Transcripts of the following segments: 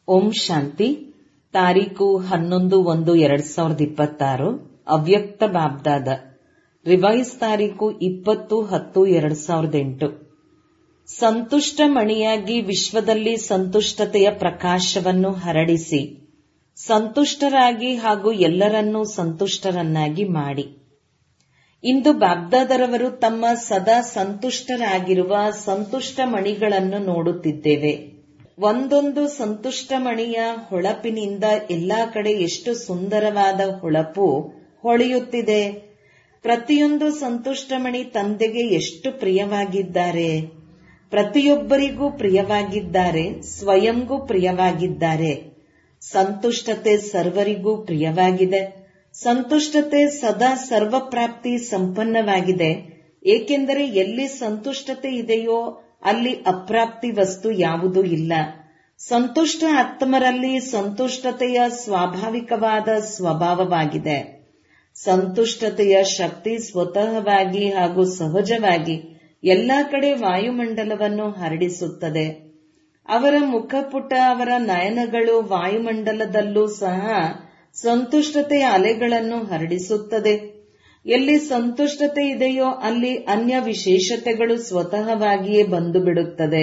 ಓಂ ಶಾಂತಿ ತಾರೀಕು ಹನ್ನೊಂದು ಒಂದು ಎರಡ್ ಸಾವಿರದ ಇಪ್ಪತ್ತಾರು ಅವ್ಯಕ್ತ ಬಾಬ್ದಾದ ರಿವೈಸ್ ತಾರೀಕು ಇಪ್ಪತ್ತು ಹತ್ತು ಎರಡ್ ಸಾವಿರದ ಎಂಟು ಸಂತುಷ್ಟ ಮಣಿಯಾಗಿ ವಿಶ್ವದಲ್ಲಿ ಸಂತುಷ್ಟತೆಯ ಪ್ರಕಾಶವನ್ನು ಹರಡಿಸಿ ಸಂತುಷ್ಟರಾಗಿ ಹಾಗೂ ಎಲ್ಲರನ್ನೂ ಸಂತುಷ್ಟರನ್ನಾಗಿ ಮಾಡಿ ಇಂದು ಬಾಬ್ದಾದರವರು ತಮ್ಮ ಸದಾ ಸಂತುಷ್ಟರಾಗಿರುವ ಸಂತುಷ್ಟ ಮಣಿಗಳನ್ನು ನೋಡುತ್ತಿದ್ದೇವೆ ಒಂದೊಂದು ಸಂತುಷ್ಟ ಮಣಿಯ ಹೊಳಪಿನಿಂದ ಎಲ್ಲಾ ಕಡೆ ಎಷ್ಟು ಸುಂದರವಾದ ಹೊಳಪು ಹೊಳೆಯುತ್ತಿದೆ ಪ್ರತಿಯೊಂದು ಸಂತುಷ್ಟಮಣಿ ತಂದೆಗೆ ಎಷ್ಟು ಪ್ರಿಯವಾಗಿದ್ದಾರೆ ಪ್ರತಿಯೊಬ್ಬರಿಗೂ ಪ್ರಿಯವಾಗಿದ್ದಾರೆ ಸ್ವಯಂಗೂ ಪ್ರಿಯವಾಗಿದ್ದಾರೆ ಸಂತುಷ್ಟತೆ ಸರ್ವರಿಗೂ ಪ್ರಿಯವಾಗಿದೆ ಸಂತುಷ್ಟತೆ ಸದಾ ಸರ್ವಪ್ರಾಪ್ತಿ ಸಂಪನ್ನವಾಗಿದೆ ಏಕೆಂದರೆ ಎಲ್ಲಿ ಸಂತುಷ್ಟತೆ ಇದೆಯೋ ಅಲ್ಲಿ ಅಪ್ರಾಪ್ತಿ ವಸ್ತು ಯಾವುದೂ ಇಲ್ಲ ಸಂತುಷ್ಟ ಆತ್ಮರಲ್ಲಿ ಸಂತುಷ್ಟತೆಯ ಸ್ವಾಭಾವಿಕವಾದ ಸ್ವಭಾವವಾಗಿದೆ ಸಂತುಷ್ಟತೆಯ ಶಕ್ತಿ ಸ್ವತಃವಾಗಿ ಹಾಗೂ ಸಹಜವಾಗಿ ಎಲ್ಲಾ ಕಡೆ ವಾಯುಮಂಡಲವನ್ನು ಹರಡಿಸುತ್ತದೆ ಅವರ ಮುಖಪುಟ ಅವರ ನಯನಗಳು ವಾಯುಮಂಡಲದಲ್ಲೂ ಸಹ ಸಂತುಷ್ಟತೆಯ ಅಲೆಗಳನ್ನು ಹರಡಿಸುತ್ತದೆ ಎಲ್ಲಿ ಸಂತುಷ್ಟತೆ ಇದೆಯೋ ಅಲ್ಲಿ ಅನ್ಯ ವಿಶೇಷತೆಗಳು ಸ್ವತಃವಾಗಿಯೇ ಬಂದು ಬಿಡುತ್ತದೆ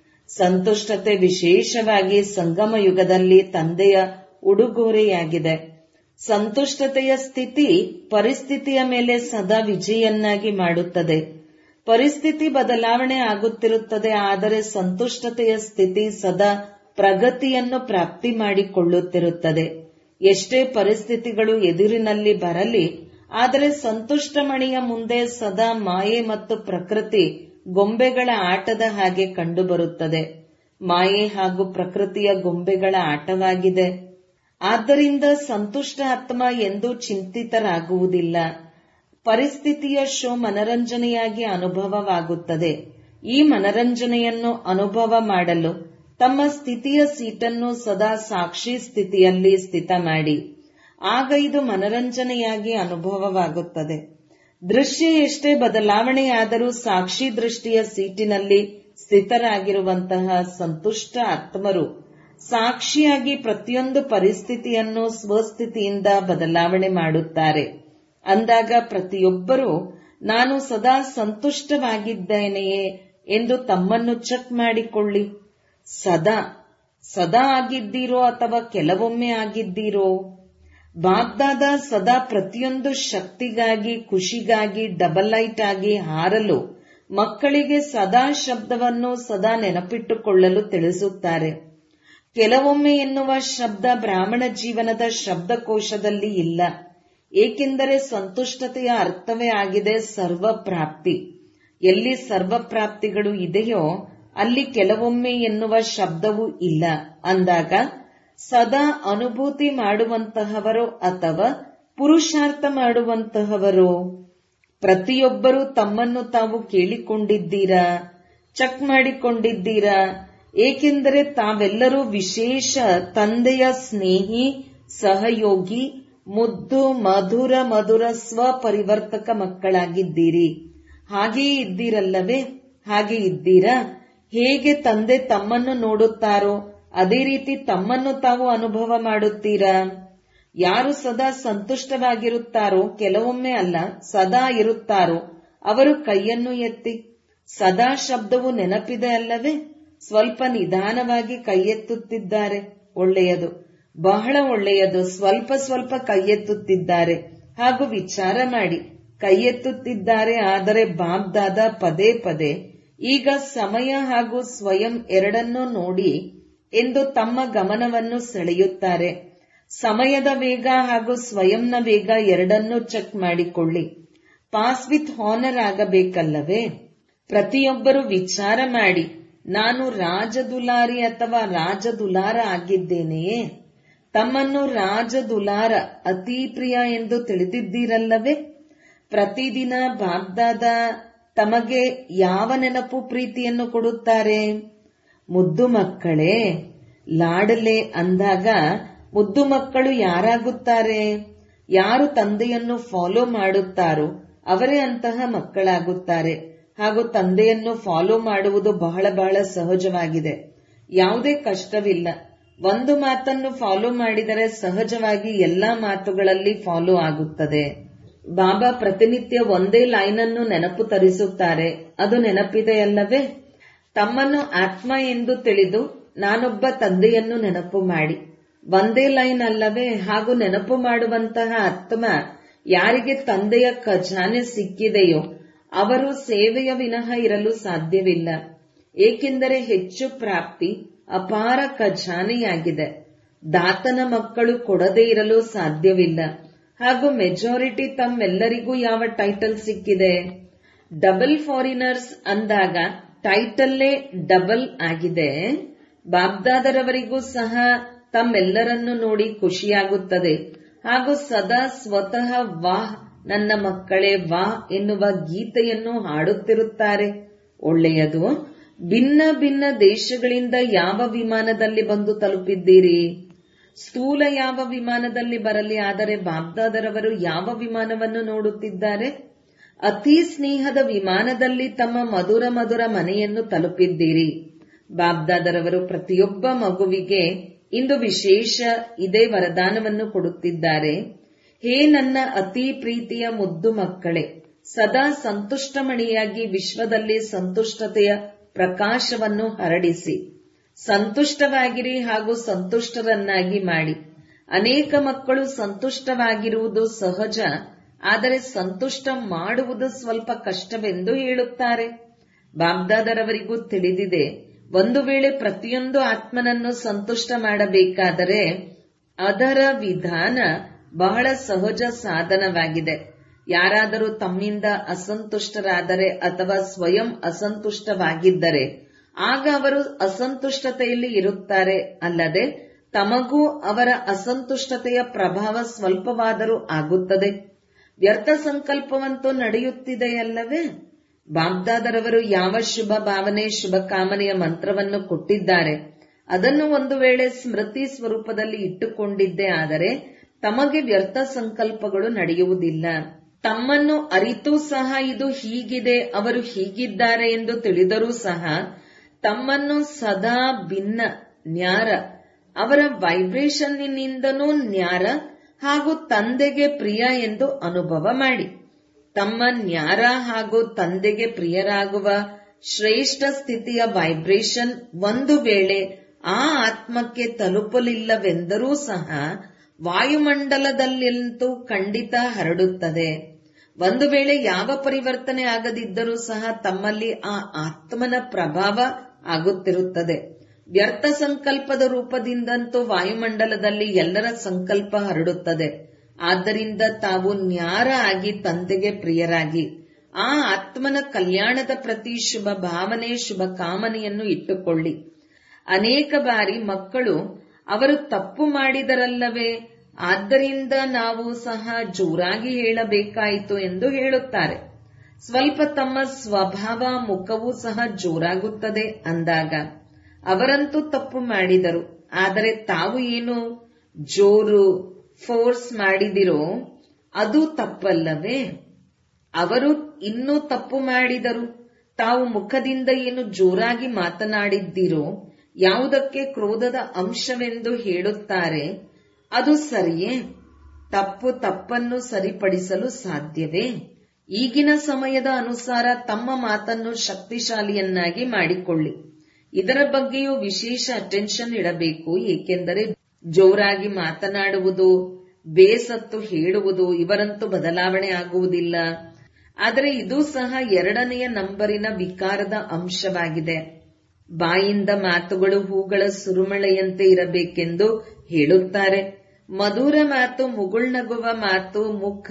ಸಂತುಷ್ಟತೆ ವಿಶೇಷವಾಗಿ ಸಂಗಮ ಯುಗದಲ್ಲಿ ತಂದೆಯ ಉಡುಗೊರೆಯಾಗಿದೆ ಸಂತುಷ್ಟತೆಯ ಸ್ಥಿತಿ ಪರಿಸ್ಥಿತಿಯ ಮೇಲೆ ಸದಾ ವಿಜಯನ್ನಾಗಿ ಮಾಡುತ್ತದೆ ಪರಿಸ್ಥಿತಿ ಬದಲಾವಣೆ ಆಗುತ್ತಿರುತ್ತದೆ ಆದರೆ ಸಂತುಷ್ಟತೆಯ ಸ್ಥಿತಿ ಸದಾ ಪ್ರಗತಿಯನ್ನು ಪ್ರಾಪ್ತಿ ಮಾಡಿಕೊಳ್ಳುತ್ತಿರುತ್ತದೆ ಎಷ್ಟೇ ಪರಿಸ್ಥಿತಿಗಳು ಎದುರಿನಲ್ಲಿ ಬರಲಿ ಆದರೆ ಸಂತುಷ್ಟ ಮಣಿಯ ಮುಂದೆ ಸದಾ ಮಾಯೆ ಮತ್ತು ಪ್ರಕೃತಿ ಗೊಂಬೆಗಳ ಆಟದ ಹಾಗೆ ಕಂಡುಬರುತ್ತದೆ ಮಾಯೆ ಹಾಗೂ ಪ್ರಕೃತಿಯ ಗೊಂಬೆಗಳ ಆಟವಾಗಿದೆ ಆದ್ದರಿಂದ ಸಂತುಷ್ಟ ಆತ್ಮ ಎಂದು ಚಿಂತಿತರಾಗುವುದಿಲ್ಲ ಪರಿಸ್ಥಿತಿಯ ಶೋ ಮನರಂಜನೆಯಾಗಿ ಅನುಭವವಾಗುತ್ತದೆ ಈ ಮನರಂಜನೆಯನ್ನು ಅನುಭವ ಮಾಡಲು ತಮ್ಮ ಸ್ಥಿತಿಯ ಸೀಟನ್ನು ಸದಾ ಸಾಕ್ಷಿ ಸ್ಥಿತಿಯಲ್ಲಿ ಸ್ಥಿತ ಮಾಡಿ ಆಗ ಇದು ಮನರಂಜನೆಯಾಗಿ ಅನುಭವವಾಗುತ್ತದೆ ದೃಶ್ಯ ಎಷ್ಟೇ ಬದಲಾವಣೆಯಾದರೂ ಸಾಕ್ಷಿ ದೃಷ್ಟಿಯ ಸೀಟಿನಲ್ಲಿ ಸ್ಥಿತರಾಗಿರುವಂತಹ ಸಂತುಷ್ಟ ಆತ್ಮರು ಸಾಕ್ಷಿಯಾಗಿ ಪ್ರತಿಯೊಂದು ಪರಿಸ್ಥಿತಿಯನ್ನು ಸ್ವಸ್ಥಿತಿಯಿಂದ ಬದಲಾವಣೆ ಮಾಡುತ್ತಾರೆ ಅಂದಾಗ ಪ್ರತಿಯೊಬ್ಬರೂ ನಾನು ಸದಾ ಸಂತುಷ್ಟವಾಗಿದ್ದೇನೆಯೇ ಎಂದು ತಮ್ಮನ್ನು ಚೆಕ್ ಮಾಡಿಕೊಳ್ಳಿ ಸದಾ ಸದಾ ಆಗಿದ್ದೀರೋ ಅಥವಾ ಕೆಲವೊಮ್ಮೆ ಆಗಿದ್ದೀರೋ ಬಾಗ್ದಾದ ಸದಾ ಪ್ರತಿಯೊಂದು ಶಕ್ತಿಗಾಗಿ ಖುಷಿಗಾಗಿ ಡಬಲ್ ಲೈಟ್ ಆಗಿ ಹಾರಲು ಮಕ್ಕಳಿಗೆ ಸದಾ ಶಬ್ದವನ್ನು ಸದಾ ನೆನಪಿಟ್ಟುಕೊಳ್ಳಲು ತಿಳಿಸುತ್ತಾರೆ ಕೆಲವೊಮ್ಮೆ ಎನ್ನುವ ಶಬ್ದ ಬ್ರಾಹ್ಮಣ ಜೀವನದ ಶಬ್ದಕೋಶದಲ್ಲಿ ಇಲ್ಲ ಏಕೆಂದರೆ ಸಂತುಷ್ಟತೆಯ ಅರ್ಥವೇ ಆಗಿದೆ ಸರ್ವಪ್ರಾಪ್ತಿ ಎಲ್ಲಿ ಸರ್ವಪ್ರಾಪ್ತಿಗಳು ಇದೆಯೋ ಅಲ್ಲಿ ಕೆಲವೊಮ್ಮೆ ಎನ್ನುವ ಶಬ್ದವೂ ಇಲ್ಲ ಅಂದಾಗ ಸದಾ ಅನುಭೂತಿ ಮಾಡುವಂತಹವರು ಅಥವಾ ಪುರುಷಾರ್ಥ ಮಾಡುವಂತಹವರು ಪ್ರತಿಯೊಬ್ಬರೂ ತಮ್ಮನ್ನು ತಾವು ಕೇಳಿಕೊಂಡಿದ್ದೀರಾ ಚೆಕ್ ಮಾಡಿಕೊಂಡಿದ್ದೀರಾ ಏಕೆಂದರೆ ತಾವೆಲ್ಲರೂ ವಿಶೇಷ ತಂದೆಯ ಸ್ನೇಹಿ ಸಹಯೋಗಿ ಮುದ್ದು ಮಧುರ ಮಧುರ ಸ್ವಪರಿವರ್ತಕ ಮಕ್ಕಳಾಗಿದ್ದೀರಿ ಹಾಗೆಯೇ ಇದ್ದೀರಲ್ಲವೇ ಹಾಗೆ ಇದ್ದೀರಾ ಹೇಗೆ ತಂದೆ ತಮ್ಮನ್ನು ನೋಡುತ್ತಾರೋ ಅದೇ ರೀತಿ ತಮ್ಮನ್ನು ತಾವು ಅನುಭವ ಮಾಡುತ್ತೀರಾ ಯಾರು ಸದಾ ಸಂತುಷ್ಟವಾಗಿರುತ್ತಾರೋ ಕೆಲವೊಮ್ಮೆ ಅಲ್ಲ ಸದಾ ಇರುತ್ತಾರೋ ಅವರು ಕೈಯನ್ನು ಎತ್ತಿ ಸದಾ ಶಬ್ದವು ನೆನಪಿದೆ ಅಲ್ಲವೇ ಸ್ವಲ್ಪ ನಿಧಾನವಾಗಿ ಕೈ ಎತ್ತುತ್ತಿದ್ದಾರೆ ಒಳ್ಳೆಯದು ಬಹಳ ಒಳ್ಳೆಯದು ಸ್ವಲ್ಪ ಸ್ವಲ್ಪ ಕೈ ಎತ್ತುತ್ತಿದ್ದಾರೆ ಹಾಗೂ ವಿಚಾರ ಮಾಡಿ ಕೈ ಎತ್ತುತ್ತಿದ್ದಾರೆ ಆದರೆ ಬಾಬ್ದಾದ ಪದೇ ಪದೇ ಈಗ ಸಮಯ ಹಾಗೂ ಸ್ವಯಂ ಎರಡನ್ನೂ ನೋಡಿ ಎಂದು ತಮ್ಮ ಗಮನವನ್ನು ಸೆಳೆಯುತ್ತಾರೆ ಸಮಯದ ವೇಗ ಹಾಗೂ ಸ್ವಯಂನ ವೇಗ ಎರಡನ್ನೂ ಚೆಕ್ ಮಾಡಿಕೊಳ್ಳಿ ಪಾಸ್ ವಿತ್ ಹಾನರ್ ಆಗಬೇಕಲ್ಲವೇ ಪ್ರತಿಯೊಬ್ಬರು ವಿಚಾರ ಮಾಡಿ ನಾನು ರಾಜದುಲಾರಿ ಅಥವಾ ರಾಜದುಲಾರ ಆಗಿದ್ದೇನೆಯೇ ತಮ್ಮನ್ನು ರಾಜದುಲಾರ ಅತಿ ಪ್ರಿಯ ಎಂದು ತಿಳಿದಿದ್ದೀರಲ್ಲವೇ ಪ್ರತಿದಿನ ಬಾಗ್ದಾದ ತಮಗೆ ಯಾವ ನೆನಪು ಪ್ರೀತಿಯನ್ನು ಕೊಡುತ್ತಾರೆ ಮುದ್ದು ಮಕ್ಕಳೇ ಲಾಡಲೆ ಅಂದಾಗ ಮುದ್ದು ಮಕ್ಕಳು ಯಾರಾಗುತ್ತಾರೆ ಯಾರು ತಂದೆಯನ್ನು ಫಾಲೋ ಮಾಡುತ್ತಾರೋ ಅವರೇ ಅಂತಹ ಮಕ್ಕಳಾಗುತ್ತಾರೆ ಹಾಗೂ ತಂದೆಯನ್ನು ಫಾಲೋ ಮಾಡುವುದು ಬಹಳ ಬಹಳ ಸಹಜವಾಗಿದೆ ಯಾವುದೇ ಕಷ್ಟವಿಲ್ಲ ಒಂದು ಮಾತನ್ನು ಫಾಲೋ ಮಾಡಿದರೆ ಸಹಜವಾಗಿ ಎಲ್ಲಾ ಮಾತುಗಳಲ್ಲಿ ಫಾಲೋ ಆಗುತ್ತದೆ ಬಾಬಾ ಪ್ರತಿನಿತ್ಯ ಒಂದೇ ಲೈನ್ ಅನ್ನು ನೆನಪು ತರಿಸುತ್ತಾರೆ ಅದು ನೆನಪಿದೆಯಲ್ಲವೇ ತಮ್ಮನ್ನು ಆತ್ಮ ಎಂದು ತಿಳಿದು ನಾನೊಬ್ಬ ತಂದೆಯನ್ನು ನೆನಪು ಮಾಡಿ ಒಂದೇ ಲೈನ್ ಅಲ್ಲವೇ ಹಾಗೂ ನೆನಪು ಮಾಡುವಂತಹ ಆತ್ಮ ಯಾರಿಗೆ ತಂದೆಯ ಖಜಾನೆ ಸಿಕ್ಕಿದೆಯೋ ಅವರು ಸೇವೆಯ ವಿನಃ ಇರಲು ಸಾಧ್ಯವಿಲ್ಲ ಏಕೆಂದರೆ ಹೆಚ್ಚು ಪ್ರಾಪ್ತಿ ಅಪಾರ ಖಜಾನೆಯಾಗಿದೆ ದಾತನ ಮಕ್ಕಳು ಕೊಡದೇ ಇರಲು ಸಾಧ್ಯವಿಲ್ಲ ಹಾಗೂ ಮೆಜಾರಿಟಿ ತಮ್ಮೆಲ್ಲರಿಗೂ ಯಾವ ಟೈಟಲ್ ಸಿಕ್ಕಿದೆ ಡಬಲ್ ಫಾರಿನರ್ಸ್ ಅಂದಾಗ ಟೈಟಲ್ಲೇ ಡಬಲ್ ಆಗಿದೆ ಬಾಬ್ದಾದರವರಿಗೂ ಸಹ ತಮ್ಮೆಲ್ಲರನ್ನು ನೋಡಿ ಖುಷಿಯಾಗುತ್ತದೆ ಹಾಗೂ ಸದಾ ಸ್ವತಃ ವಾಹ್ ನನ್ನ ಮಕ್ಕಳೇ ವಾಹ್ ಎನ್ನುವ ಗೀತೆಯನ್ನು ಹಾಡುತ್ತಿರುತ್ತಾರೆ ಒಳ್ಳೆಯದು ಭಿನ್ನ ಭಿನ್ನ ದೇಶಗಳಿಂದ ಯಾವ ವಿಮಾನದಲ್ಲಿ ಬಂದು ತಲುಪಿದ್ದೀರಿ ಸ್ಥೂಲ ಯಾವ ವಿಮಾನದಲ್ಲಿ ಬರಲಿ ಆದರೆ ಬಾಬ್ದಾದರವರು ಯಾವ ವಿಮಾನವನ್ನು ನೋಡುತ್ತಿದ್ದಾರೆ ಅತಿ ಸ್ನೇಹದ ವಿಮಾನದಲ್ಲಿ ತಮ್ಮ ಮಧುರ ಮಧುರ ಮನೆಯನ್ನು ತಲುಪಿದ್ದೀರಿ ಬಾಬ್ದಾದರವರು ಪ್ರತಿಯೊಬ್ಬ ಮಗುವಿಗೆ ಇಂದು ವಿಶೇಷ ಇದೇ ವರದಾನವನ್ನು ಕೊಡುತ್ತಿದ್ದಾರೆ ಹೇ ನನ್ನ ಅತಿ ಪ್ರೀತಿಯ ಮುದ್ದು ಮಕ್ಕಳೇ ಸದಾ ಸಂತುಷ್ಟಮಣಿಯಾಗಿ ವಿಶ್ವದಲ್ಲಿ ಸಂತುಷ್ಟತೆಯ ಪ್ರಕಾಶವನ್ನು ಹರಡಿಸಿ ಸಂತುಷ್ಟವಾಗಿರಿ ಹಾಗೂ ಸಂತುಷ್ಟರನ್ನಾಗಿ ಮಾಡಿ ಅನೇಕ ಮಕ್ಕಳು ಸಂತುಷ್ಟವಾಗಿರುವುದು ಸಹಜ ಆದರೆ ಸಂತುಷ್ಟ ಮಾಡುವುದು ಸ್ವಲ್ಪ ಕಷ್ಟವೆಂದು ಹೇಳುತ್ತಾರೆ ಬಾಬ್ದಾದರವರಿಗೂ ತಿಳಿದಿದೆ ಒಂದು ವೇಳೆ ಪ್ರತಿಯೊಂದು ಆತ್ಮನನ್ನು ಸಂತುಷ್ಟ ಮಾಡಬೇಕಾದರೆ ಅದರ ವಿಧಾನ ಬಹಳ ಸಹಜ ಸಾಧನವಾಗಿದೆ ಯಾರಾದರೂ ತಮ್ಮಿಂದ ಅಸಂತುಷ್ಟರಾದರೆ ಅಥವಾ ಸ್ವಯಂ ಅಸಂತುಷ್ಟವಾಗಿದ್ದರೆ ಆಗ ಅವರು ಅಸಂತುಷ್ಟತೆಯಲ್ಲಿ ಇರುತ್ತಾರೆ ಅಲ್ಲದೆ ತಮಗೂ ಅವರ ಅಸಂತುಷ್ಟತೆಯ ಪ್ರಭಾವ ಸ್ವಲ್ಪವಾದರೂ ಆಗುತ್ತದೆ ವ್ಯರ್ಥ ಸಂಕಲ್ಪವಂತೂ ನಡೆಯುತ್ತಿದೆಯಲ್ಲವೇ ಬಾಬ್ದಾದರವರು ಯಾವ ಶುಭ ಭಾವನೆ ಶುಭ ಕಾಮನೆಯ ಮಂತ್ರವನ್ನು ಕೊಟ್ಟಿದ್ದಾರೆ ಅದನ್ನು ಒಂದು ವೇಳೆ ಸ್ಮೃತಿ ಸ್ವರೂಪದಲ್ಲಿ ಇಟ್ಟುಕೊಂಡಿದ್ದೇ ಆದರೆ ತಮಗೆ ವ್ಯರ್ಥ ಸಂಕಲ್ಪಗಳು ನಡೆಯುವುದಿಲ್ಲ ತಮ್ಮನ್ನು ಅರಿತೂ ಸಹ ಇದು ಹೀಗಿದೆ ಅವರು ಹೀಗಿದ್ದಾರೆ ಎಂದು ತಿಳಿದರೂ ಸಹ ತಮ್ಮನ್ನು ಸದಾ ಭಿನ್ನ ನ್ಯಾರ ಅವರ ವೈಬ್ರೇಷನ್ನಿನಿಂದನೂ ನ್ಯಾರ ಹಾಗೂ ತಂದೆಗೆ ಪ್ರಿಯ ಎಂದು ಅನುಭವ ಮಾಡಿ ತಮ್ಮ ನ್ಯಾರ ಹಾಗೂ ತಂದೆಗೆ ಪ್ರಿಯರಾಗುವ ಶ್ರೇಷ್ಠ ಸ್ಥಿತಿಯ ವೈಬ್ರೇಷನ್ ಒಂದು ವೇಳೆ ಆ ಆತ್ಮಕ್ಕೆ ತಲುಪಲಿಲ್ಲವೆಂದರೂ ಸಹ ವಾಯುಮಂಡಲದಲ್ಲಂತೂ ಖಂಡಿತ ಹರಡುತ್ತದೆ ಒಂದು ವೇಳೆ ಯಾವ ಪರಿವರ್ತನೆ ಆಗದಿದ್ದರೂ ಸಹ ತಮ್ಮಲ್ಲಿ ಆ ಆತ್ಮನ ಪ್ರಭಾವ ಆಗುತ್ತಿರುತ್ತದೆ ವ್ಯರ್ಥ ಸಂಕಲ್ಪದ ರೂಪದಿಂದಂತೂ ವಾಯುಮಂಡಲದಲ್ಲಿ ಎಲ್ಲರ ಸಂಕಲ್ಪ ಹರಡುತ್ತದೆ ಆದ್ದರಿಂದ ತಾವು ನ್ಯಾರ ಆಗಿ ತಂದೆಗೆ ಪ್ರಿಯರಾಗಿ ಆ ಆತ್ಮನ ಕಲ್ಯಾಣದ ಪ್ರತಿ ಶುಭ ಭಾವನೆ ಶುಭ ಕಾಮನೆಯನ್ನು ಇಟ್ಟುಕೊಳ್ಳಿ ಅನೇಕ ಬಾರಿ ಮಕ್ಕಳು ಅವರು ತಪ್ಪು ಮಾಡಿದರಲ್ಲವೇ ಆದ್ದರಿಂದ ನಾವು ಸಹ ಜೋರಾಗಿ ಹೇಳಬೇಕಾಯಿತು ಎಂದು ಹೇಳುತ್ತಾರೆ ಸ್ವಲ್ಪ ತಮ್ಮ ಸ್ವಭಾವ ಮುಖವೂ ಸಹ ಜೋರಾಗುತ್ತದೆ ಅಂದಾಗ ಅವರಂತೂ ತಪ್ಪು ಮಾಡಿದರು ಆದರೆ ತಾವು ಏನು ಜೋರು ಫೋರ್ಸ್ ಮಾಡಿದಿರೋ ಅದು ತಪ್ಪಲ್ಲವೇ ಅವರು ಇನ್ನೂ ತಪ್ಪು ಮಾಡಿದರು ತಾವು ಮುಖದಿಂದ ಏನು ಜೋರಾಗಿ ಮಾತನಾಡಿದ್ದೀರೋ ಯಾವುದಕ್ಕೆ ಕ್ರೋಧದ ಅಂಶವೆಂದು ಹೇಳುತ್ತಾರೆ ಅದು ಸರಿಯೇ ತಪ್ಪು ತಪ್ಪನ್ನು ಸರಿಪಡಿಸಲು ಸಾಧ್ಯವೇ ಈಗಿನ ಸಮಯದ ಅನುಸಾರ ತಮ್ಮ ಮಾತನ್ನು ಶಕ್ತಿಶಾಲಿಯನ್ನಾಗಿ ಮಾಡಿಕೊಳ್ಳಿ ಇದರ ಬಗ್ಗೆಯೂ ವಿಶೇಷ ಅಟೆನ್ಷನ್ ಇಡಬೇಕು ಏಕೆಂದರೆ ಜೋರಾಗಿ ಮಾತನಾಡುವುದು ಬೇಸತ್ತು ಹೇಳುವುದು ಇವರಂತೂ ಬದಲಾವಣೆ ಆಗುವುದಿಲ್ಲ ಆದರೆ ಇದು ಸಹ ಎರಡನೆಯ ನಂಬರಿನ ವಿಕಾರದ ಅಂಶವಾಗಿದೆ ಬಾಯಿಂದ ಮಾತುಗಳು ಹೂಗಳ ಸುರುಮಳೆಯಂತೆ ಇರಬೇಕೆಂದು ಹೇಳುತ್ತಾರೆ ಮಧುರ ಮಾತು ಮುಗುಳ್ನಗುವ ಮಾತು ಮುಖ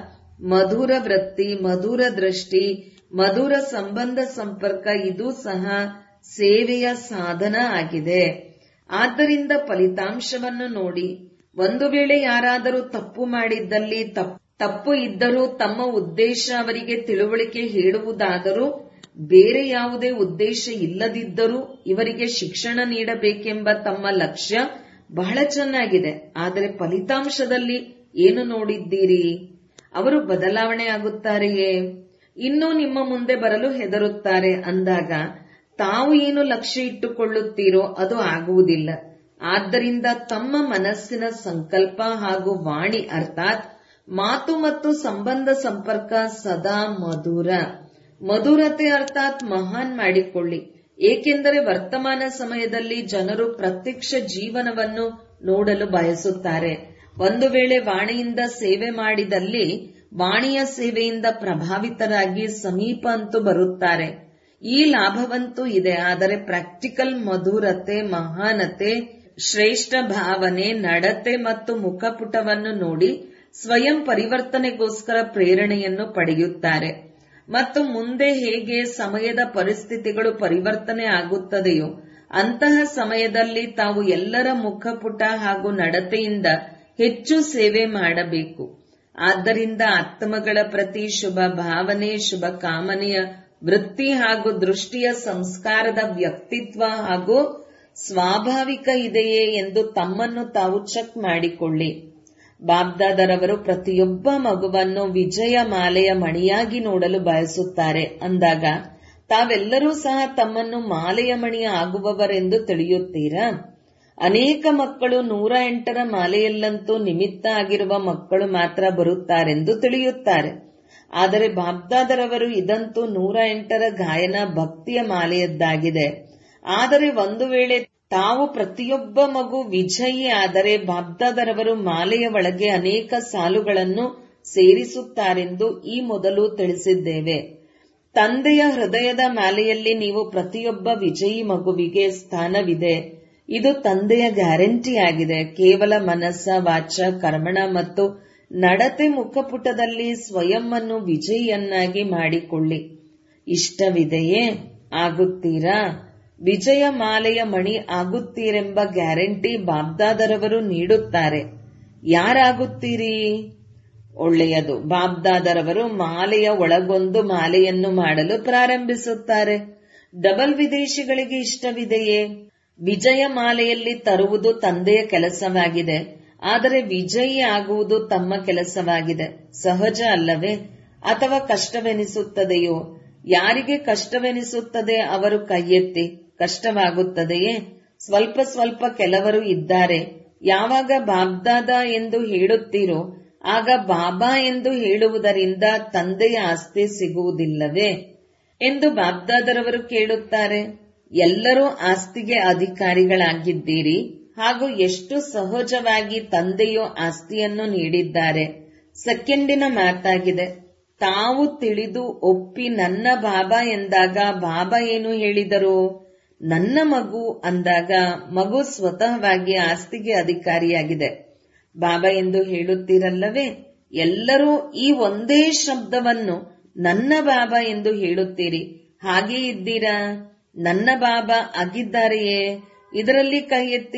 ಮಧುರ ವೃತ್ತಿ ಮಧುರ ದೃಷ್ಟಿ ಮಧುರ ಸಂಬಂಧ ಸಂಪರ್ಕ ಇದು ಸಹ ಸೇವೆಯ ಸಾಧನ ಆಗಿದೆ ಆದ್ದರಿಂದ ಫಲಿತಾಂಶವನ್ನು ನೋಡಿ ಒಂದು ವೇಳೆ ಯಾರಾದರೂ ತಪ್ಪು ಮಾಡಿದ್ದಲ್ಲಿ ತಪ್ಪು ಇದ್ದರೂ ತಮ್ಮ ಉದ್ದೇಶ ಅವರಿಗೆ ತಿಳುವಳಿಕೆ ಹೇಳುವುದಾದರೂ ಬೇರೆ ಯಾವುದೇ ಉದ್ದೇಶ ಇಲ್ಲದಿದ್ದರೂ ಇವರಿಗೆ ಶಿಕ್ಷಣ ನೀಡಬೇಕೆಂಬ ತಮ್ಮ ಲಕ್ಷ್ಯ ಬಹಳ ಚೆನ್ನಾಗಿದೆ ಆದರೆ ಫಲಿತಾಂಶದಲ್ಲಿ ಏನು ನೋಡಿದ್ದೀರಿ ಅವರು ಬದಲಾವಣೆ ಆಗುತ್ತಾರೆಯೇ ಇನ್ನೂ ನಿಮ್ಮ ಮುಂದೆ ಬರಲು ಹೆದರುತ್ತಾರೆ ಅಂದಾಗ ತಾವು ಏನು ಲಕ್ಷ್ಯ ಇಟ್ಟುಕೊಳ್ಳುತ್ತೀರೋ ಅದು ಆಗುವುದಿಲ್ಲ ಆದ್ದರಿಂದ ತಮ್ಮ ಮನಸ್ಸಿನ ಸಂಕಲ್ಪ ಹಾಗೂ ವಾಣಿ ಅರ್ಥಾತ್ ಮಾತು ಮತ್ತು ಸಂಬಂಧ ಸಂಪರ್ಕ ಸದಾ ಮಧುರ ಮಧುರತೆ ಅರ್ಥಾತ್ ಮಹಾನ್ ಮಾಡಿಕೊಳ್ಳಿ ಏಕೆಂದರೆ ವರ್ತಮಾನ ಸಮಯದಲ್ಲಿ ಜನರು ಪ್ರತ್ಯಕ್ಷ ಜೀವನವನ್ನು ನೋಡಲು ಬಯಸುತ್ತಾರೆ ಒಂದು ವೇಳೆ ವಾಣಿಯಿಂದ ಸೇವೆ ಮಾಡಿದಲ್ಲಿ ವಾಣಿಯ ಸೇವೆಯಿಂದ ಪ್ರಭಾವಿತರಾಗಿ ಸಮೀಪ ಅಂತೂ ಬರುತ್ತಾರೆ ಈ ಲಾಭವಂತೂ ಇದೆ ಆದರೆ ಪ್ರಾಕ್ಟಿಕಲ್ ಮಧುರತೆ ಮಹಾನತೆ ಶ್ರೇಷ್ಠ ಭಾವನೆ ನಡತೆ ಮತ್ತು ಮುಖಪುಟವನ್ನು ನೋಡಿ ಸ್ವಯಂ ಪರಿವರ್ತನೆಗೋಸ್ಕರ ಪ್ರೇರಣೆಯನ್ನು ಪಡೆಯುತ್ತಾರೆ ಮತ್ತು ಮುಂದೆ ಹೇಗೆ ಸಮಯದ ಪರಿಸ್ಥಿತಿಗಳು ಪರಿವರ್ತನೆ ಆಗುತ್ತದೆಯೋ ಅಂತಹ ಸಮಯದಲ್ಲಿ ತಾವು ಎಲ್ಲರ ಮುಖಪುಟ ಹಾಗೂ ನಡತೆಯಿಂದ ಹೆಚ್ಚು ಸೇವೆ ಮಾಡಬೇಕು ಆದ್ದರಿಂದ ಆತ್ಮಗಳ ಪ್ರತಿ ಶುಭ ಭಾವನೆ ಶುಭ ಕಾಮನೆಯ ವೃತ್ತಿ ಹಾಗೂ ದೃಷ್ಟಿಯ ಸಂಸ್ಕಾರದ ವ್ಯಕ್ತಿತ್ವ ಹಾಗೂ ಸ್ವಾಭಾವಿಕ ಇದೆಯೇ ಎಂದು ತಮ್ಮನ್ನು ತಾವು ಚೆಕ್ ಮಾಡಿಕೊಳ್ಳಿ ಬಾಬ್ದಾದರವರು ಪ್ರತಿಯೊಬ್ಬ ಮಗುವನ್ನು ವಿಜಯ ಮಾಲೆಯ ಮಣಿಯಾಗಿ ನೋಡಲು ಬಯಸುತ್ತಾರೆ ಅಂದಾಗ ತಾವೆಲ್ಲರೂ ಸಹ ತಮ್ಮನ್ನು ಮಾಲೆಯ ಮಣಿ ಆಗುವವರೆಂದು ತಿಳಿಯುತ್ತೀರಾ ಅನೇಕ ಮಕ್ಕಳು ನೂರ ಎಂಟರ ಮಾಲೆಯಲ್ಲಂತೂ ನಿಮಿತ್ತ ಆಗಿರುವ ಮಕ್ಕಳು ಮಾತ್ರ ಬರುತ್ತಾರೆಂದು ತಿಳಿಯುತ್ತಾರೆ ಆದರೆ ಬಾಬ್ದಾದರವರು ಇದಂತೂ ನೂರ ಎಂಟರ ಗಾಯನ ಭಕ್ತಿಯ ಮಾಲೆಯದ್ದಾಗಿದೆ ಆದರೆ ಒಂದು ವೇಳೆ ತಾವು ಪ್ರತಿಯೊಬ್ಬ ಮಗು ವಿಜಯಿ ಆದರೆ ಬಾಬ್ದಾದರವರು ಮಾಲೆಯ ಒಳಗೆ ಅನೇಕ ಸಾಲುಗಳನ್ನು ಸೇರಿಸುತ್ತಾರೆಂದು ಈ ಮೊದಲು ತಿಳಿಸಿದ್ದೇವೆ ತಂದೆಯ ಹೃದಯದ ಮಾಲೆಯಲ್ಲಿ ನೀವು ಪ್ರತಿಯೊಬ್ಬ ವಿಜಯಿ ಮಗುವಿಗೆ ಸ್ಥಾನವಿದೆ ಇದು ತಂದೆಯ ಗ್ಯಾರಂಟಿಯಾಗಿದೆ ಕೇವಲ ಮನಸ್ಸ ವಾಚ ಕರ್ಮಣ ಮತ್ತು ನಡತೆ ಮುಖಪುಟದಲ್ಲಿ ಸ್ವಯಂವನ್ನು ವಿಜಯಿಯನ್ನಾಗಿ ಮಾಡಿಕೊಳ್ಳಿ ಇಷ್ಟವಿದೆಯೇ ಆಗುತ್ತೀರಾ ವಿಜಯ ಮಾಲೆಯ ಮಣಿ ಆಗುತ್ತೀರೆಂಬ ಗ್ಯಾರಂಟಿ ಬಾಬ್ದಾದರವರು ನೀಡುತ್ತಾರೆ ಯಾರಾಗುತ್ತೀರಿ ಒಳ್ಳೆಯದು ಬಾಬ್ದಾದರವರು ಮಾಲೆಯ ಒಳಗೊಂದು ಮಾಲೆಯನ್ನು ಮಾಡಲು ಪ್ರಾರಂಭಿಸುತ್ತಾರೆ ಡಬಲ್ ವಿದೇಶಿಗಳಿಗೆ ಇಷ್ಟವಿದೆಯೇ ವಿಜಯ ಮಾಲೆಯಲ್ಲಿ ತರುವುದು ತಂದೆಯ ಕೆಲಸವಾಗಿದೆ ಆದರೆ ವಿಜಯಿ ಆಗುವುದು ತಮ್ಮ ಕೆಲಸವಾಗಿದೆ ಸಹಜ ಅಲ್ಲವೇ ಅಥವಾ ಕಷ್ಟವೆನಿಸುತ್ತದೆಯೋ ಯಾರಿಗೆ ಕಷ್ಟವೆನಿಸುತ್ತದೆ ಅವರು ಕೈಯೆತ್ತಿ ಕಷ್ಟವಾಗುತ್ತದೆಯೇ ಸ್ವಲ್ಪ ಸ್ವಲ್ಪ ಕೆಲವರು ಇದ್ದಾರೆ ಯಾವಾಗ ಬಾಬ್ದಾದ ಎಂದು ಹೇಳುತ್ತೀರೋ ಆಗ ಬಾಬಾ ಎಂದು ಹೇಳುವುದರಿಂದ ತಂದೆಯ ಆಸ್ತಿ ಸಿಗುವುದಿಲ್ಲವೇ ಎಂದು ಬಾಬ್ದಾದರವರು ಕೇಳುತ್ತಾರೆ ಎಲ್ಲರೂ ಆಸ್ತಿಗೆ ಅಧಿಕಾರಿಗಳಾಗಿದ್ದೀರಿ ಹಾಗೂ ಎಷ್ಟು ಸಹಜವಾಗಿ ತಂದೆಯು ಆಸ್ತಿಯನ್ನು ನೀಡಿದ್ದಾರೆ ಸೆಕೆಂಡಿನ ಮಾತಾಗಿದೆ ತಾವು ತಿಳಿದು ಒಪ್ಪಿ ನನ್ನ ಬಾಬಾ ಎಂದಾಗ ಬಾಬಾ ಏನು ಹೇಳಿದರು ನನ್ನ ಮಗು ಅಂದಾಗ ಮಗು ಸ್ವತಃವಾಗಿ ಆಸ್ತಿಗೆ ಅಧಿಕಾರಿಯಾಗಿದೆ ಬಾಬಾ ಎಂದು ಹೇಳುತ್ತೀರಲ್ಲವೇ ಎಲ್ಲರೂ ಈ ಒಂದೇ ಶಬ್ದವನ್ನು ನನ್ನ ಬಾಬಾ ಎಂದು ಹೇಳುತ್ತೀರಿ ಹಾಗೇ ಇದ್ದೀರಾ ನನ್ನ ಬಾಬಾ ಆಗಿದ್ದಾರೆಯೇ ಇದರಲ್ಲಿ ಕೈ ಎತ್ತಿ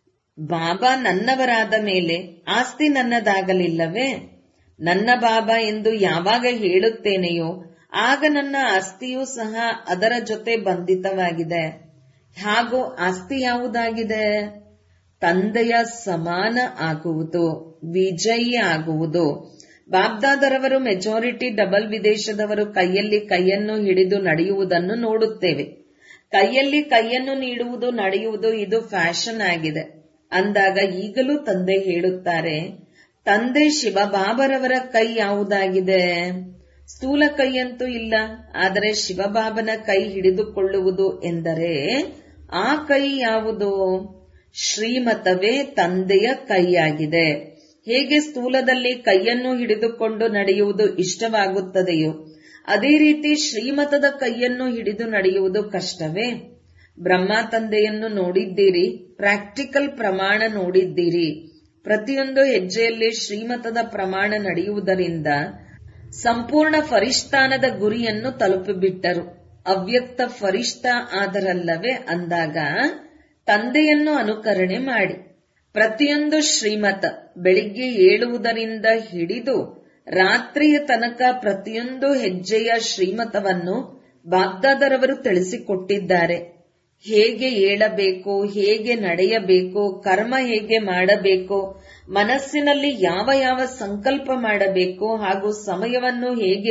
ಬಾಬಾ ನನ್ನವರಾದ ಮೇಲೆ ಆಸ್ತಿ ನನ್ನದಾಗಲಿಲ್ಲವೇ ನನ್ನ ಬಾಬಾ ಎಂದು ಯಾವಾಗ ಹೇಳುತ್ತೇನೆಯೋ ಆಗ ನನ್ನ ಆಸ್ತಿಯೂ ಸಹ ಅದರ ಜೊತೆ ಬಂಧಿತವಾಗಿದೆ ಹಾಗೂ ಆಸ್ತಿ ಯಾವುದಾಗಿದೆ ತಂದೆಯ ಸಮಾನ ಆಗುವುದು ವಿಜಯಿ ಆಗುವುದು ಬಾಬ್ದಾದರವರು ಮೆಜಾರಿಟಿ ಡಬಲ್ ವಿದೇಶದವರು ಕೈಯಲ್ಲಿ ಕೈಯನ್ನು ಹಿಡಿದು ನಡೆಯುವುದನ್ನು ನೋಡುತ್ತೇವೆ ಕೈಯಲ್ಲಿ ಕೈಯನ್ನು ನೀಡುವುದು ನಡೆಯುವುದು ಇದು ಫ್ಯಾಷನ್ ಆಗಿದೆ ಅಂದಾಗ ಈಗಲೂ ತಂದೆ ಹೇಳುತ್ತಾರೆ ತಂದೆ ಶಿವಬಾಬರವರ ಕೈ ಯಾವುದಾಗಿದೆ ಸ್ಥೂಲ ಕೈಯಂತೂ ಇಲ್ಲ ಆದರೆ ಶಿವಬಾಬನ ಕೈ ಹಿಡಿದುಕೊಳ್ಳುವುದು ಎಂದರೆ ಆ ಕೈ ಯಾವುದು ಶ್ರೀಮತವೇ ತಂದೆಯ ಕೈಯಾಗಿದೆ ಹೇಗೆ ಸ್ಥೂಲದಲ್ಲಿ ಕೈಯನ್ನು ಹಿಡಿದುಕೊಂಡು ನಡೆಯುವುದು ಇಷ್ಟವಾಗುತ್ತದೆಯೋ ಅದೇ ರೀತಿ ಶ್ರೀಮತದ ಕೈಯನ್ನು ಹಿಡಿದು ನಡೆಯುವುದು ಕಷ್ಟವೇ ಬ್ರಹ್ಮ ತಂದೆಯನ್ನು ನೋಡಿದ್ದೀರಿ ಪ್ರಾಕ್ಟಿಕಲ್ ಪ್ರಮಾಣ ನೋಡಿದ್ದೀರಿ ಪ್ರತಿಯೊಂದು ಹೆಜ್ಜೆಯಲ್ಲಿ ಶ್ರೀಮತದ ಪ್ರಮಾಣ ನಡೆಯುವುದರಿಂದ ಸಂಪೂರ್ಣ ಫರಿಷ್ಠಾನದ ಗುರಿಯನ್ನು ತಲುಪಿಬಿಟ್ಟರು ಅವ್ಯಕ್ತ ಫರಿಷ್ಠ ಆದರಲ್ಲವೇ ಅಂದಾಗ ತಂದೆಯನ್ನು ಅನುಕರಣೆ ಮಾಡಿ ಪ್ರತಿಯೊಂದು ಶ್ರೀಮತ ಬೆಳಿಗ್ಗೆ ಏಳುವುದರಿಂದ ಹಿಡಿದು ರಾತ್ರಿಯ ತನಕ ಪ್ರತಿಯೊಂದು ಹೆಜ್ಜೆಯ ಶ್ರೀಮತವನ್ನು ಬಾಗ್ದಾದರವರು ತಿಳಿಸಿಕೊಟ್ಟಿದ್ದಾರೆ ಹೇಗೆ ಏಳಬೇಕು ಹೇಗೆ ನಡೆಯಬೇಕು ಕರ್ಮ ಹೇಗೆ ಮಾಡಬೇಕು ಮನಸ್ಸಿನಲ್ಲಿ ಯಾವ ಯಾವ ಸಂಕಲ್ಪ ಮಾಡಬೇಕು ಹಾಗೂ ಸಮಯವನ್ನು ಹೇಗೆ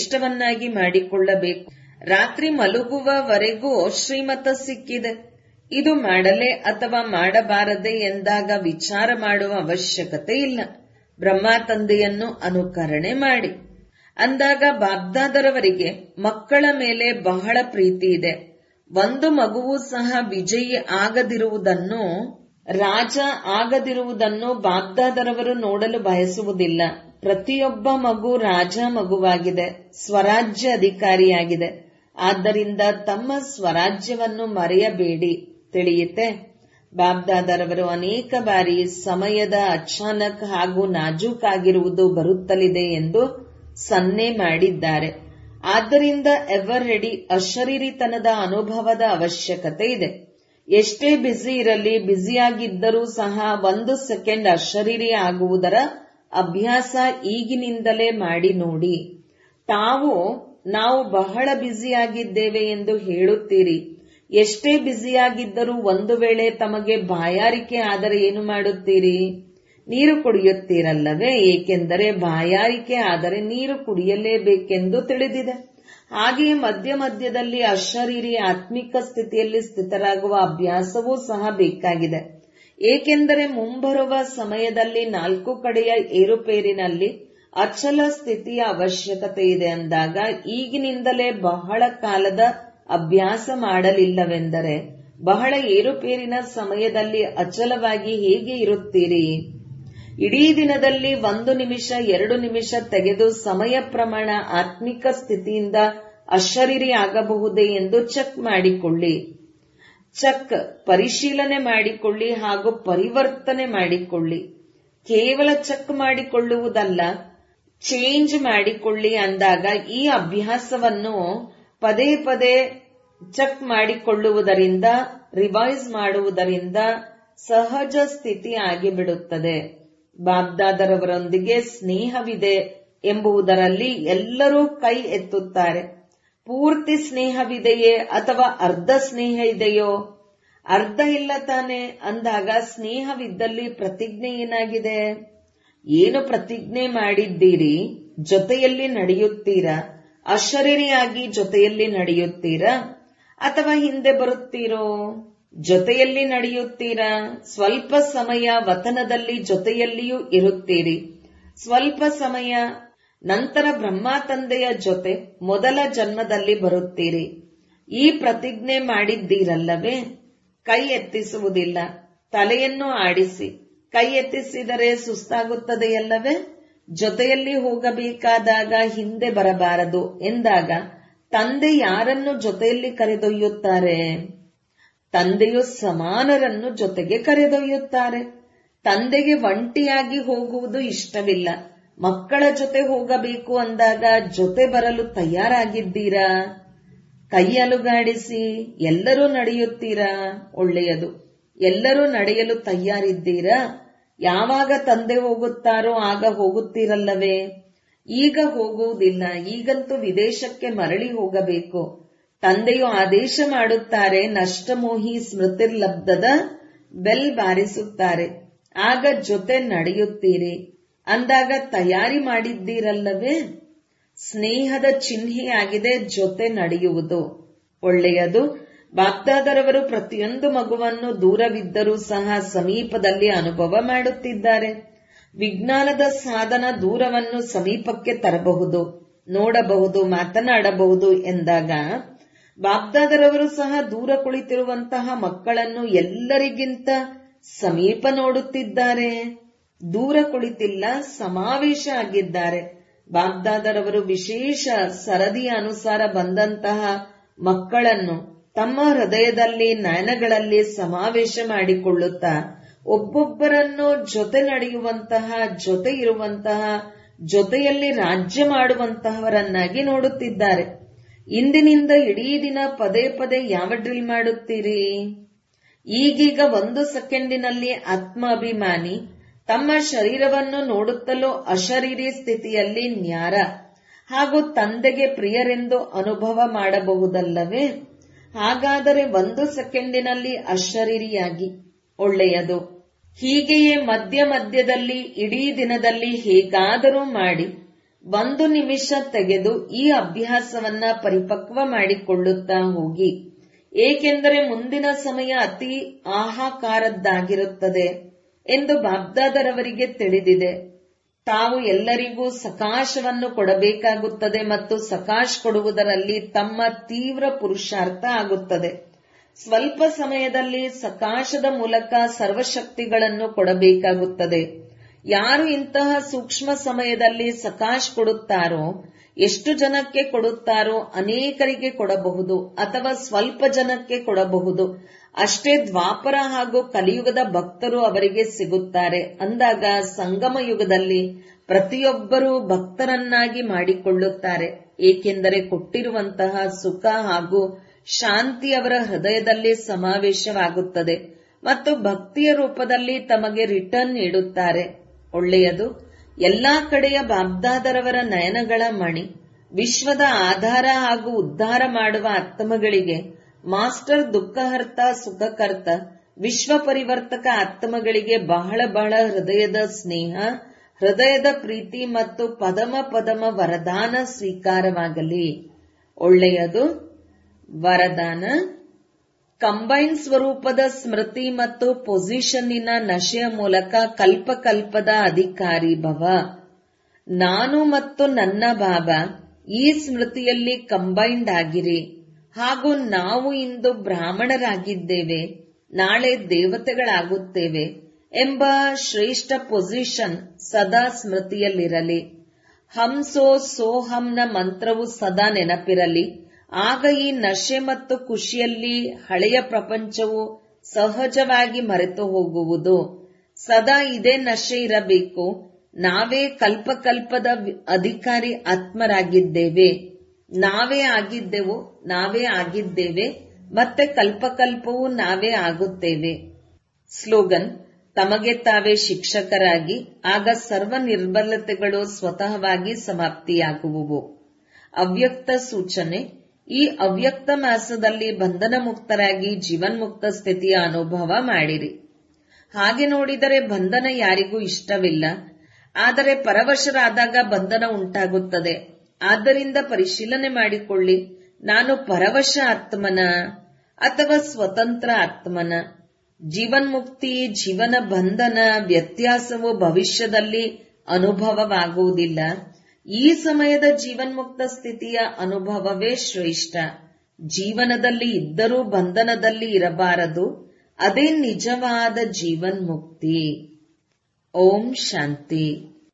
ಶ್ರೇಷ್ಠವನ್ನಾಗಿ ಮಾಡಿಕೊಳ್ಳಬೇಕು ರಾತ್ರಿ ಮಲಗುವವರೆಗೂ ಶ್ರೀಮತ ಸಿಕ್ಕಿದೆ ಇದು ಮಾಡಲೇ ಅಥವಾ ಮಾಡಬಾರದೆ ಎಂದಾಗ ವಿಚಾರ ಮಾಡುವ ಅವಶ್ಯಕತೆ ಇಲ್ಲ ಬ್ರಹ್ಮ ತಂದೆಯನ್ನು ಅನುಕರಣೆ ಮಾಡಿ ಅಂದಾಗ ಬಾಬ್ದಾದರವರಿಗೆ ಮಕ್ಕಳ ಮೇಲೆ ಬಹಳ ಪ್ರೀತಿ ಇದೆ ಒಂದು ಮಗುವು ಸಹ ವಿಜಯಿ ಆಗದಿರುವುದನ್ನು ರಾಜ ಆಗದಿರುವುದನ್ನು ಬಾಬ್ದಾದರವರು ನೋಡಲು ಬಯಸುವುದಿಲ್ಲ ಪ್ರತಿಯೊಬ್ಬ ಮಗು ರಾಜ ಮಗುವಾಗಿದೆ ಸ್ವರಾಜ್ಯ ಅಧಿಕಾರಿಯಾಗಿದೆ ಆದ್ದರಿಂದ ತಮ್ಮ ಸ್ವರಾಜ್ಯವನ್ನು ಮರೆಯಬೇಡಿ ತಿಳಿಯುತ್ತೆ ಬಾಬ್ದಾದರವರು ಅನೇಕ ಬಾರಿ ಸಮಯದ ಅಚಾನಕ್ ಹಾಗೂ ನಾಜೂಕಾಗಿರುವುದು ಬರುತ್ತಲಿದೆ ಎಂದು ಸನ್ನೆ ಮಾಡಿದ್ದಾರೆ ಆದ್ದರಿಂದ ಎವರ್ ರೆಡಿ ಅಶರೀರಿತನದ ಅನುಭವದ ಅವಶ್ಯಕತೆ ಇದೆ ಎಷ್ಟೇ ಬ್ಯುಸಿ ಇರಲಿ ಬ್ಯುಸಿಯಾಗಿದ್ದರೂ ಸಹ ಒಂದು ಸೆಕೆಂಡ್ ಅಶರೀರಿ ಆಗುವುದರ ಅಭ್ಯಾಸ ಈಗಿನಿಂದಲೇ ಮಾಡಿ ನೋಡಿ ತಾವು ನಾವು ಬಹಳ ಬ್ಯುಸಿಯಾಗಿದ್ದೇವೆ ಎಂದು ಹೇಳುತ್ತೀರಿ ಎಷ್ಟೇ ಬ್ಯುಸಿಯಾಗಿದ್ದರೂ ಒಂದು ವೇಳೆ ತಮಗೆ ಬಾಯಾರಿಕೆ ಆದರೆ ಏನು ಮಾಡುತ್ತೀರಿ ನೀರು ಕುಡಿಯುತ್ತೀರಲ್ಲವೇ ಏಕೆಂದರೆ ಬಾಯಾರಿಕೆ ಆದರೆ ನೀರು ಕುಡಿಯಲೇಬೇಕೆಂದು ತಿಳಿದಿದೆ ಹಾಗೆಯೇ ಮಧ್ಯ ಮಧ್ಯದಲ್ಲಿ ಅಶರೀರಿ ಆತ್ಮಿಕ ಸ್ಥಿತಿಯಲ್ಲಿ ಸ್ಥಿತರಾಗುವ ಅಭ್ಯಾಸವೂ ಸಹ ಬೇಕಾಗಿದೆ ಏಕೆಂದರೆ ಮುಂಬರುವ ಸಮಯದಲ್ಲಿ ನಾಲ್ಕು ಕಡೆಯ ಏರುಪೇರಿನಲ್ಲಿ ಅಚಲ ಸ್ಥಿತಿಯ ಅವಶ್ಯಕತೆ ಇದೆ ಅಂದಾಗ ಈಗಿನಿಂದಲೇ ಬಹಳ ಕಾಲದ ಅಭ್ಯಾಸ ಮಾಡಲಿಲ್ಲವೆಂದರೆ ಬಹಳ ಏರುಪೇರಿನ ಸಮಯದಲ್ಲಿ ಅಚಲವಾಗಿ ಹೇಗೆ ಇರುತ್ತೀರಿ ಇಡೀ ದಿನದಲ್ಲಿ ಒಂದು ನಿಮಿಷ ಎರಡು ನಿಮಿಷ ತೆಗೆದು ಸಮಯ ಪ್ರಮಾಣ ಆತ್ಮಿಕ ಸ್ಥಿತಿಯಿಂದ ಅಶರೀರಿ ಆಗಬಹುದೇ ಎಂದು ಚೆಕ್ ಮಾಡಿಕೊಳ್ಳಿ ಚೆಕ್ ಪರಿಶೀಲನೆ ಮಾಡಿಕೊಳ್ಳಿ ಹಾಗೂ ಪರಿವರ್ತನೆ ಮಾಡಿಕೊಳ್ಳಿ ಕೇವಲ ಚೆಕ್ ಮಾಡಿಕೊಳ್ಳುವುದಲ್ಲ ಚೇಂಜ್ ಮಾಡಿಕೊಳ್ಳಿ ಅಂದಾಗ ಈ ಅಭ್ಯಾಸವನ್ನು ಪದೇ ಪದೇ ಚೆಕ್ ಮಾಡಿಕೊಳ್ಳುವುದರಿಂದ ರಿವೈಸ್ ಮಾಡುವುದರಿಂದ ಸಹಜ ಸ್ಥಿತಿ ಆಗಿಬಿಡುತ್ತದೆ ಬಾಬ್ದಾದರವರೊಂದಿಗೆ ಸ್ನೇಹವಿದೆ ಎಂಬುದರಲ್ಲಿ ಎಲ್ಲರೂ ಕೈ ಎತ್ತುತ್ತಾರೆ ಪೂರ್ತಿ ಸ್ನೇಹವಿದೆಯೇ ಅಥವಾ ಅರ್ಧ ಸ್ನೇಹ ಇದೆಯೋ ಅರ್ಧ ಇಲ್ಲ ತಾನೆ ಅಂದಾಗ ಸ್ನೇಹವಿದ್ದಲ್ಲಿ ಪ್ರತಿಜ್ಞೆ ಏನಾಗಿದೆ ಏನು ಪ್ರತಿಜ್ಞೆ ಮಾಡಿದ್ದೀರಿ ಜೊತೆಯಲ್ಲಿ ನಡೆಯುತ್ತೀರಾ ಅಶರೀರಿಯಾಗಿ ಜೊತೆಯಲ್ಲಿ ನಡೆಯುತ್ತೀರಾ ಅಥವಾ ಹಿಂದೆ ಬರುತ್ತೀರೋ ಜೊತೆಯಲ್ಲಿ ನಡೆಯುತ್ತೀರಾ ಸ್ವಲ್ಪ ಸಮಯ ವತನದಲ್ಲಿ ಜೊತೆಯಲ್ಲಿಯೂ ಇರುತ್ತೀರಿ ಸ್ವಲ್ಪ ಸಮಯ ನಂತರ ಬ್ರಹ್ಮ ತಂದೆಯ ಜೊತೆ ಮೊದಲ ಜನ್ಮದಲ್ಲಿ ಬರುತ್ತೀರಿ ಈ ಪ್ರತಿಜ್ಞೆ ಮಾಡಿದ್ದೀರಲ್ಲವೇ ಕೈ ಎತ್ತಿಸುವುದಿಲ್ಲ ತಲೆಯನ್ನು ಆಡಿಸಿ ಕೈ ಎತ್ತಿಸಿದರೆ ಸುಸ್ತಾಗುತ್ತದೆಯಲ್ಲವೇ ಜೊತೆಯಲ್ಲಿ ಹೋಗಬೇಕಾದಾಗ ಹಿಂದೆ ಬರಬಾರದು ಎಂದಾಗ ತಂದೆ ಯಾರನ್ನು ಜೊತೆಯಲ್ಲಿ ಕರೆದೊಯ್ಯುತ್ತಾರೆ ತಂದೆಯು ಸಮಾನರನ್ನು ಜೊತೆಗೆ ಕರೆದೊಯ್ಯುತ್ತಾರೆ ತಂದೆಗೆ ಒಂಟಿಯಾಗಿ ಹೋಗುವುದು ಇಷ್ಟವಿಲ್ಲ ಮಕ್ಕಳ ಜೊತೆ ಹೋಗಬೇಕು ಅಂದಾಗ ಜೊತೆ ಬರಲು ತಯಾರಾಗಿದ್ದೀರಾ ಕೈ ಅಲುಗಾಡಿಸಿ ಎಲ್ಲರೂ ನಡೆಯುತ್ತೀರಾ ಒಳ್ಳೆಯದು ಎಲ್ಲರೂ ನಡೆಯಲು ತಯಾರಿದ್ದೀರಾ ಯಾವಾಗ ತಂದೆ ಹೋಗುತ್ತಾರೋ ಆಗ ಹೋಗುತ್ತೀರಲ್ಲವೇ ಈಗ ಹೋಗುವುದಿಲ್ಲ ಈಗಂತೂ ವಿದೇಶಕ್ಕೆ ಮರಳಿ ಹೋಗಬೇಕು ತಂದೆಯು ಆದೇಶ ಮಾಡುತ್ತಾರೆ ನಷ್ಟಮೋಹಿ ಸ್ಮೃತಿರ್ಲಬ್ಧದ ಬೆಲ್ ಬಾರಿಸುತ್ತಾರೆ ಆಗ ಜೊತೆ ನಡೆಯುತ್ತೀರಿ ಅಂದಾಗ ತಯಾರಿ ಮಾಡಿದ್ದೀರಲ್ಲವೇ ಸ್ನೇಹದ ಚಿಹ್ನೆಯಾಗಿದೆ ಜೊತೆ ನಡೆಯುವುದು ಒಳ್ಳೆಯದು ಬಾಗ್ದಾದರವರು ಪ್ರತಿಯೊಂದು ಮಗುವನ್ನು ದೂರವಿದ್ದರೂ ಸಹ ಸಮೀಪದಲ್ಲಿ ಅನುಭವ ಮಾಡುತ್ತಿದ್ದಾರೆ ವಿಜ್ಞಾನದ ಸಾಧನ ದೂರವನ್ನು ಸಮೀಪಕ್ಕೆ ತರಬಹುದು ನೋಡಬಹುದು ಮಾತನಾಡಬಹುದು ಎಂದಾಗ ಬಾಗ್ದಾದರವರು ಸಹ ದೂರ ಕುಳಿತಿರುವಂತಹ ಮಕ್ಕಳನ್ನು ಎಲ್ಲರಿಗಿಂತ ಸಮೀಪ ನೋಡುತ್ತಿದ್ದಾರೆ ದೂರ ಕುಳಿತಿಲ್ಲ ಸಮಾವೇಶ ಆಗಿದ್ದಾರೆ ಬಾಗ್ದಾದರವರು ವಿಶೇಷ ಸರದಿಯ ಅನುಸಾರ ಬಂದಂತಹ ಮಕ್ಕಳನ್ನು ತಮ್ಮ ಹೃದಯದಲ್ಲಿ ನಯನಗಳಲ್ಲಿ ಸಮಾವೇಶ ಮಾಡಿಕೊಳ್ಳುತ್ತಾ ಒಬ್ಬೊಬ್ಬರನ್ನು ಜೊತೆ ನಡೆಯುವಂತಹ ಜೊತೆ ಇರುವಂತಹ ಜೊತೆಯಲ್ಲಿ ರಾಜ್ಯ ಮಾಡುವಂತಹವರನ್ನಾಗಿ ನೋಡುತ್ತಿದ್ದಾರೆ ಇಂದಿನಿಂದ ಇಡೀ ದಿನ ಪದೇ ಪದೇ ಯಾವ ಡ್ರಿಲ್ ಮಾಡುತ್ತೀರಿ ಈಗೀಗ ಒಂದು ಸೆಕೆಂಡಿನಲ್ಲಿ ಆತ್ಮ ಅಭಿಮಾನಿ ತಮ್ಮ ಶರೀರವನ್ನು ನೋಡುತ್ತಲೂ ಅಶರೀರಿ ಸ್ಥಿತಿಯಲ್ಲಿ ನ್ಯಾರ ಹಾಗೂ ತಂದೆಗೆ ಪ್ರಿಯರೆಂದು ಅನುಭವ ಮಾಡಬಹುದಲ್ಲವೇ ಹಾಗಾದರೆ ಒಂದು ಸೆಕೆಂಡಿನಲ್ಲಿ ಅಶರೀರಿಯಾಗಿ ಒಳ್ಳೆಯದು ಹೀಗೆಯೇ ಮಧ್ಯ ಮಧ್ಯದಲ್ಲಿ ಇಡೀ ದಿನದಲ್ಲಿ ಹೇಗಾದರೂ ಮಾಡಿ ಒಂದು ನಿಮಿಷ ತೆಗೆದು ಈ ಅಭ್ಯಾಸವನ್ನ ಪರಿಪಕ್ವ ಮಾಡಿಕೊಳ್ಳುತ್ತಾ ಹೋಗಿ ಏಕೆಂದರೆ ಮುಂದಿನ ಸಮಯ ಅತಿ ಆಹಾಕಾರದ್ದಾಗಿರುತ್ತದೆ ಎಂದು ಬಾಬ್ದಾದರವರಿಗೆ ತಿಳಿದಿದೆ ತಾವು ಎಲ್ಲರಿಗೂ ಸಕಾಶವನ್ನು ಕೊಡಬೇಕಾಗುತ್ತದೆ ಮತ್ತು ಸಕಾಶ್ ಕೊಡುವುದರಲ್ಲಿ ತಮ್ಮ ತೀವ್ರ ಪುರುಷಾರ್ಥ ಆಗುತ್ತದೆ ಸ್ವಲ್ಪ ಸಮಯದಲ್ಲಿ ಸಕಾಶದ ಮೂಲಕ ಸರ್ವಶಕ್ತಿಗಳನ್ನು ಕೊಡಬೇಕಾಗುತ್ತದೆ ಯಾರು ಇಂತಹ ಸೂಕ್ಷ್ಮ ಸಮಯದಲ್ಲಿ ಸಕಾಶ್ ಕೊಡುತ್ತಾರೋ ಎಷ್ಟು ಜನಕ್ಕೆ ಕೊಡುತ್ತಾರೋ ಅನೇಕರಿಗೆ ಕೊಡಬಹುದು ಅಥವಾ ಸ್ವಲ್ಪ ಜನಕ್ಕೆ ಕೊಡಬಹುದು ಅಷ್ಟೇ ದ್ವಾಪರ ಹಾಗೂ ಕಲಿಯುಗದ ಭಕ್ತರು ಅವರಿಗೆ ಸಿಗುತ್ತಾರೆ ಅಂದಾಗ ಸಂಗಮ ಯುಗದಲ್ಲಿ ಪ್ರತಿಯೊಬ್ಬರೂ ಭಕ್ತರನ್ನಾಗಿ ಮಾಡಿಕೊಳ್ಳುತ್ತಾರೆ ಏಕೆಂದರೆ ಕೊಟ್ಟಿರುವಂತಹ ಸುಖ ಹಾಗೂ ಶಾಂತಿ ಅವರ ಹೃದಯದಲ್ಲಿ ಸಮಾವೇಶವಾಗುತ್ತದೆ ಮತ್ತು ಭಕ್ತಿಯ ರೂಪದಲ್ಲಿ ತಮಗೆ ರಿಟರ್ನ್ ನೀಡುತ್ತಾರೆ ಒಳ್ಳೆಯದು ಎಲ್ಲಾ ಕಡೆಯ ಬಾಬ್ದಾದರವರ ನಯನಗಳ ಮಣಿ ವಿಶ್ವದ ಆಧಾರ ಹಾಗೂ ಉದ್ಧಾರ ಮಾಡುವ ಆತ್ಮಗಳಿಗೆ ಮಾಸ್ಟರ್ ದುಃಖಹರ್ತ ಸುಖಕರ್ತ ವಿಶ್ವ ಪರಿವರ್ತಕ ಆತ್ಮಗಳಿಗೆ ಬಹಳ ಬಹಳ ಹೃದಯದ ಸ್ನೇಹ ಹೃದಯದ ಪ್ರೀತಿ ಮತ್ತು ಪದಮ ಪದಮ ವರದಾನ ಸ್ವೀಕಾರವಾಗಲಿ ಒಳ್ಳೆಯದು ವರದಾನ ಕಂಬೈನ್ ಸ್ವರೂಪದ ಸ್ಮೃತಿ ಮತ್ತು ಪೊಸಿಷನ್ನಿನ ನಶೆಯ ಮೂಲಕ ಕಲ್ಪಕಲ್ಪದ ಅಧಿಕಾರಿ ಭವ ನಾನು ಮತ್ತು ನನ್ನ ಬಾಬಾ ಈ ಸ್ಮೃತಿಯಲ್ಲಿ ಕಂಬೈನ್ಡ್ ಆಗಿರಿ ಹಾಗೂ ನಾವು ಇಂದು ಬ್ರಾಹ್ಮಣರಾಗಿದ್ದೇವೆ ನಾಳೆ ದೇವತೆಗಳಾಗುತ್ತೇವೆ ಎಂಬ ಶ್ರೇಷ್ಠ ಪೊಸಿಷನ್ ಸದಾ ಸ್ಮೃತಿಯಲ್ಲಿರಲಿ ಹಂಸೋ ಸೋಹಂನ ಮಂತ್ರವು ಸದಾ ನೆನಪಿರಲಿ ಆಗ ಈ ನಶೆ ಮತ್ತು ಖುಷಿಯಲ್ಲಿ ಹಳೆಯ ಪ್ರಪಂಚವು ಸಹಜವಾಗಿ ಮರೆತು ಹೋಗುವುದು ಸದಾ ಇದೇ ನಶೆ ಇರಬೇಕು ನಾವೇ ಕಲ್ಪಕಲ್ಪದ ಅಧಿಕಾರಿ ಆತ್ಮರಾಗಿದ್ದೇವೆ ನಾವೇ ಆಗಿದ್ದೆವು ನಾವೇ ಆಗಿದ್ದೇವೆ ಮತ್ತೆ ಕಲ್ಪಕಲ್ಪವೂ ನಾವೇ ಆಗುತ್ತೇವೆ ಸ್ಲೋಗನ್ ತಮಗೆ ತಾವೇ ಶಿಕ್ಷಕರಾಗಿ ಆಗ ಸರ್ವ ನಿರ್ಬಲತೆಗಳು ಸ್ವತಃವಾಗಿ ಸಮಾಪ್ತಿಯಾಗುವುವು ಅವ್ಯಕ್ತ ಸೂಚನೆ ಈ ಅವ್ಯಕ್ತ ಮಾಸದಲ್ಲಿ ಬಂಧನ ಮುಕ್ತರಾಗಿ ಜೀವನ್ಮುಕ್ತ ಸ್ಥಿತಿಯ ಅನುಭವ ಮಾಡಿರಿ ಹಾಗೆ ನೋಡಿದರೆ ಬಂಧನ ಯಾರಿಗೂ ಇಷ್ಟವಿಲ್ಲ ಆದರೆ ಪರವಶರಾದಾಗ ಬಂಧನ ಉಂಟಾಗುತ್ತದೆ ಆದ್ದರಿಂದ ಪರಿಶೀಲನೆ ಮಾಡಿಕೊಳ್ಳಿ ನಾನು ಪರವಶ ಆತ್ಮನ ಅಥವಾ ಸ್ವತಂತ್ರ ಆತ್ಮನ ಜೀವನ್ಮುಕ್ತಿ ಜೀವನ ಬಂಧನ ವ್ಯತ್ಯಾಸವು ಭವಿಷ್ಯದಲ್ಲಿ ಅನುಭವವಾಗುವುದಿಲ್ಲ ಈ ಸಮಯದ ಜೀವನ್ಮುಕ್ತ ಸ್ಥಿತಿಯ ಅನುಭವವೇ ಶ್ರೇಷ್ಠ ಜೀವನದಲ್ಲಿ ಇದ್ದರೂ ಬಂಧನದಲ್ಲಿ ಇರಬಾರದು ಅದೇ ನಿಜವಾದ ಜೀವನ್ಮುಕ್ತಿ ಓಂ ಶಾಂತಿ